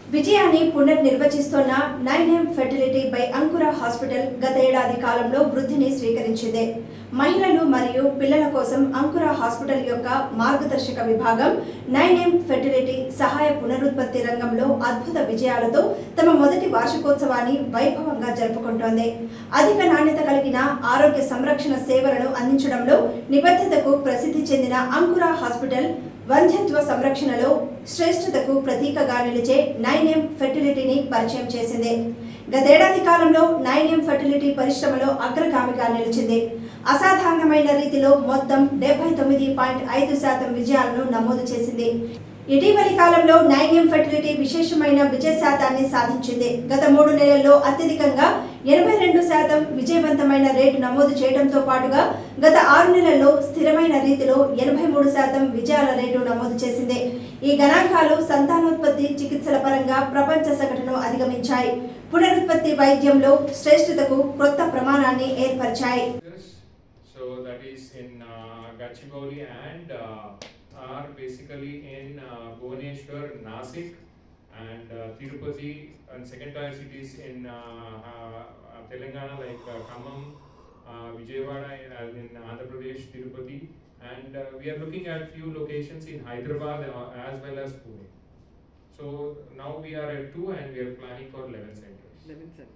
విజయాన్ని పునర్నిర్వచిస్తోన్న nine M fertility by Ankura hospital గత ఏడాది కాలంలో వృద్ధిని స్వీకరించింది మహిళలు మరియు పిల్లల కోసం అంకుర హాస్పిటల్ యొక్క మార్గదర్శక విభాగం నైన్ ఎం ఫెర్టిలిటీ సహాయ పునరుత్పత్తి రంగంలో అద్భుత విజయాలతో తమ మొదటి వార్షికోత్సవాన్ని వైభవంగా జరుపుకుంటోంది అధిక నాణ్యత కలిగిన ఆరోగ్య సంరక్షణ సేవలను అందించడంలో నిబద్ధతకు ప్రసిద్ధి చెందిన అంకుర హాస్పిటల్ వంధ్యత్వ సంరక్షణలో శ్రేష్ఠతకు ప్రతీకగా నిలిచే నైన్ ఎం ఫెర్టిలిటీని పరిచయం చేసింది గతేడాది కాలంలో నైన్ ఎం ఫెర్టిలిటీ పరిశ్రమలో అగ్రగామిగా నిలిచింది అసాధారణమైన రీతిలో మొత్తం డెబ్బై తొమ్మిది పాయింట్ ఐదు శాతం విజయాలను నమోదు చేసింది ఇటీవలి కాలంలో నైన్ ఎం ఫెర్టిలిటీ విశేషమైన విజయ శాతాన్ని సాధించింది గత మూడు నెలల్లో అత్యధికంగా ఎనభై రెండు శాతం విజయవంతమైన రేటు నమోదు చేయడంతో పాటుగా గత ఆరు నెలల్లో స్థిరమైన రీతిలో ఎనభై మూడు శాతం విజయాల రేటు నమోదు చేసింది ఈ గణాంకాలు సంతానోత్పత్తి చికిత్సల పరంగా ప్రపంచ సగటును అధిగమించాయి పునరుత్పత్తి వైద్యంలో శ్రేష్ఠతకు కొత్త ప్రమాణాన్ని ఏర్పరిచాయి So that is in uh, Gachibowli and uh, are basically in uh, Bhubaneswar, Nasik and uh, Tirupati and second tier cities in uh, uh, Telangana like uh, Khammam, uh, Vijayawada uh, in Andhra Pradesh, Tirupati and uh, we are looking at few locations in Hyderabad uh, as well as Pune. So now we are at two and we are planning for 11 centers.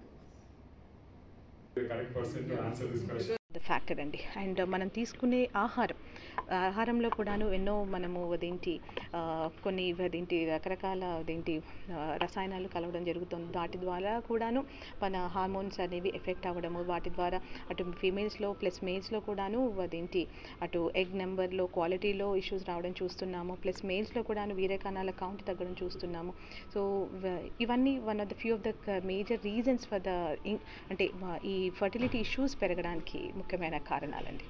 The correct person to answer this question. The factor అండి and మనం తీసుకునే ఆహారం ఆహారంలో కూడాను ఎన్నో మనము అదేంటి ఆ, కొన్ని అదేంటి రకరకాల అదేంటి ఆ, రసాయనాలు కలవడం జరుగుతుంది వాటి ద్వారా కూడాను మన హార్మోన్స్ అనేవి ఎఫెక్ట్ అవ్వడము వాటి ద్వారా అటు ఫీమేల్స్లో ప్లస్ మేల్స్లో కూడాను అదేంటి అటు ఎగ్ నెంబర్లో క్వాలిటీలో ఇష్యూస్ రావడం చూస్తున్నాము ప్లస్ మేల్స్లో కూడాను వీరే కణాల కౌంట్ తగ్గడం చూస్తున్నాము సో ఇవన్నీ one of the few of the major reasons for the అంటే మ- ఈ ఫర్టిలిటీ ఇష్యూస్ పెరగడానికి ముఖ్యమైన కారణాలండి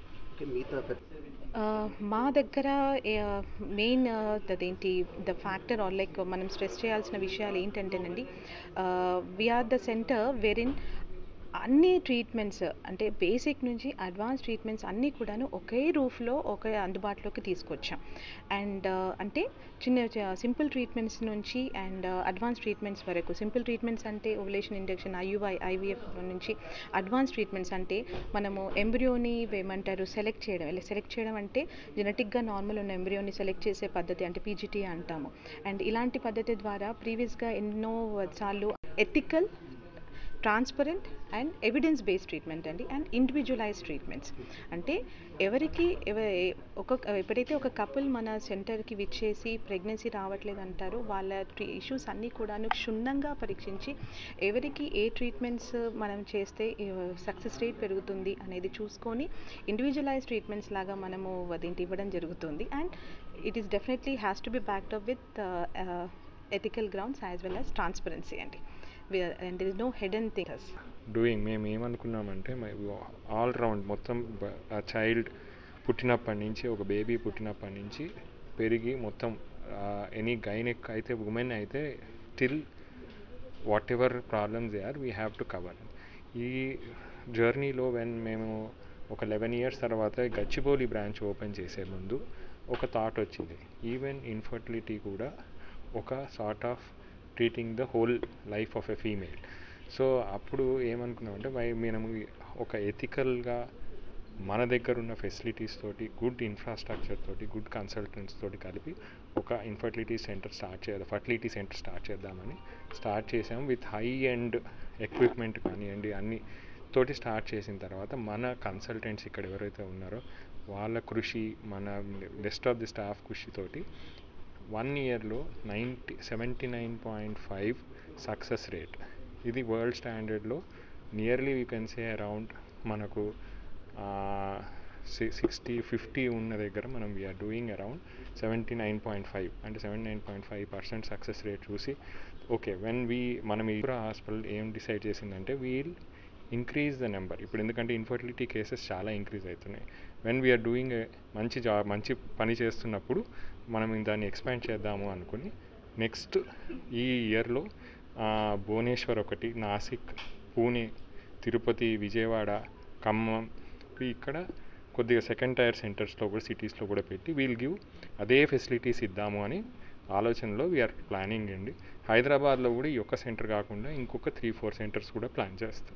ఆ, మా దగ్గర మెయిన్ అదేంటి ద ఫ్యాక్టర్ ఆర్ లైక్ మనం స్ట్రెస్ చేయాల్సిన విషయాలు ఏంటంటేనండి వీఆర్ ద సెంటర్ వెరిన్ అన్ని ట్రీట్మెంట్స్ అంటే బేసిక్ నుంచి అడ్వాన్స్ ట్రీట్మెంట్స్ అన్నీ కూడాను ఒకే రూఫ్లో ఒకే అందుబాటులోకి తీసుకొచ్చాం అండ్ అంటే చిన్న సింపుల్ ట్రీట్మెంట్స్ నుంచి అండ్ అడ్వాన్స్ ట్రీట్మెంట్స్ వరకు సింపుల్ ట్రీట్మెంట్స్ అంటే ఓవలేషన్ ఇండక్షన్ ఐయుఐ ఐవీఎఫ్ నుంచి అడ్వాన్స్ ట్రీట్మెంట్స్ అంటే మనము ఎంబ్రియోని ఏమంటారు సెలెక్ట్ చేయడం ఇలా సెలెక్ట్ చేయడం అంటే జెనెటిక్గా నార్మల్ ఉన్న ఎంబ్రియోని సెలెక్ట్ చేసే పద్ధతి అంటే పీజీటీ అంటాము అండ్ ఇలాంటి పద్ధతి ద్వారా ప్రీవియస్గా ఎన్నో సార్లు ethical transparent and evidence based treatment అండి అండ్ ఇండివిజువలైజ్ ట్రీట్మెంట్స్ అంటే ఎవరికి ఎవ- ఒక ఎప్పుడైతే ఒక కపుల్ మన సెంటర్కి విచ్చేసి ప్రెగ్నెన్సీ రావట్లేదు అంటారో వాళ్ళ ఇష్యూస్ అన్నీ కూడాను క్షుణ్ణంగా పరీక్షించి ఎవరికి ఏ ట్రీట్మెంట్స్ మనం చేస్తే సక్సెస్ రేట్ పెరుగుతుంది అనేది చూసుకొని ఇండివిజువలైజ్ ట్రీట్మెంట్స్ లాగా మనము అదేంటి ఇవ్వడం జరుగుతుంది and it is definitely has to be backed up with ethical grounds as well as transparency అండి and there is no hidden things doing మేము ఏమనుకున్నామంటే ఆల్ రౌండ్ మొత్తం బ- ఆ చైల్డ్ పుట్టినప్పటి నుంచి ఒక బేబీ పుట్టినప్పటి నుంచి పెరిగి మొత్తం ఎనీ గైనెక్ అయితే ఉమెన్ అయితే till whatever problems they are we have to cover ఈ జర్నీలో వెన్ మేము ఒక లెవెన్ ఇయర్స్ తర్వాత గచ్చిబౌలి బ్రాంచ్ ఓపెన్ చేసే ముందు ఒక థాట్ వచ్చింది ఈవెన్ ఇన్ఫర్టిలిటీ కూడా ఒక sort of treating the whole life of a female so అప్పుడు ఏమనుకున్నామంటే వై- మనం ఒక ఎథికల్గా మన దగ్గర ఉన్న ఫెసిలిటీస్ తోటి గుడ్ ఇన్ఫ్రాస్ట్రక్చర్ తోటి గుడ్ కన్సల్టెంట్స్ తోటి కలిపి ఒక ఇన్ఫర్టిలిటీ సెంటర్ స్టార్ట్ చేద్దాం ఫర్టిలిటీ సెంటర్ స్టార్ట్ చేద్దామని స్టార్ట్ చేసాం విత్ హై అండ్ ఎక్విప్మెంట్ కానివ్వండి అన్ని తోటి స్టార్ట్ చేసిన తర్వాత మన కన్సల్టెంట్స్ ఇక్కడ ఎవరైతే ఉన్నారో వాళ్ళ కృషి మన రెస్ట్ ఆఫ్ ది స్టాఫ్ కృషితోటి వన్ ఇయర్లో ninety seventy nine point five success rate ఇది వరల్డ్ స్టాండర్డ్లో nearly you can say around మనకు సిక్స్టీ ఫిఫ్టీ ఉన్న దగ్గర మనం we are doing around seventy nine point five అంటే seventy nine point five percent success rate చూసి ఓకే వెన్ వీ మనం ఈ హాస్పిటల్ ఏం డిసైడ్ చేసిందంటే వీల్ ఇంక్రీజ్ ద నెంబర్ ఇప్పుడు ఎందుకంటే ఇన్ఫర్టిలిటీ కేసెస్ చాలా ఇంక్రీజ్ అవుతున్నాయి వెన్ వీఆర్ డూయింగ్ మంచి జాబ్ మంచి పని చేస్తున్నప్పుడు మనం దాన్ని ఎక్స్పాండ్ చేద్దాము అనుకుని నెక్స్ట్ ఈ ఇయర్లో భువనేశ్వర్ ఒకటి నాసిక్ పూణే తిరుపతి విజయవాడ ఖమ్మం ఇక్కడ కొద్దిగా సెకండ్ టైర్ సెంటర్స్లో కూడా సిటీస్లో కూడా పెట్టి వీల్ గివ్ అదే ఫెసిలిటీస్ ఇద్దాము అని ఆలోచనలో వీఆర్ ప్లానింగ్ అండి హైదరాబాద్లో కూడా ఈ ఒక్క సెంటర్ కాకుండా ఇంకొక త్రీ ఫోర్ సెంటర్స్ కూడా ప్లాన్ చేస్తాం